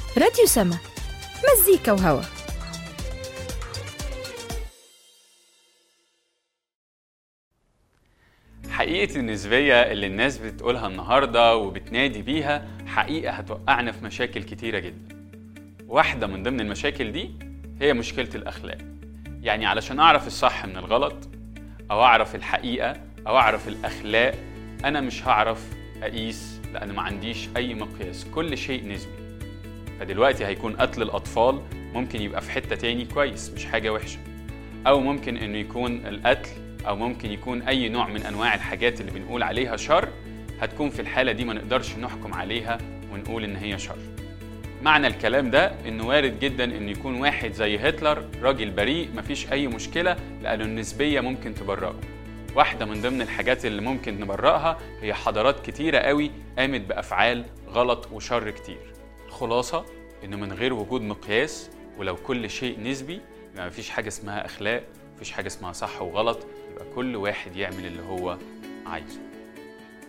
راديو سما مزيكا وهوا حقيقة النسبية اللي الناس بتقولها النهاردة وبتنادي بيها حقيقة هتوقعنا في مشاكل كتيرة جدا واحدة من ضمن المشاكل دي هي مشكلة الأخلاق يعني علشان أعرف الصح من الغلط أو أعرف الحقيقة أو أعرف الأخلاق أنا مش هعرف أقيس لأن ما عنديش أي مقياس كل شيء نسبي فدلوقتي هيكون قتل الأطفال ممكن يبقى في حتة تاني كويس مش حاجة وحشة أو ممكن إنه يكون القتل أو ممكن يكون أي نوع من أنواع الحاجات اللي بنقول عليها شر هتكون في الحالة دي ما نقدرش نحكم عليها ونقول إن هي شر معنى الكلام ده انه وارد جدا ان يكون واحد زي هتلر راجل بريء مفيش اي مشكله لانه النسبيه ممكن تبرئه واحده من ضمن الحاجات اللي ممكن نبرئها هي حضارات كتيره قوي قامت بافعال غلط وشر كتير الخلاصه انه من غير وجود مقياس ولو كل شيء نسبي يبقى مفيش حاجه اسمها اخلاق مفيش حاجه اسمها صح وغلط يبقى كل واحد يعمل اللي هو عايزه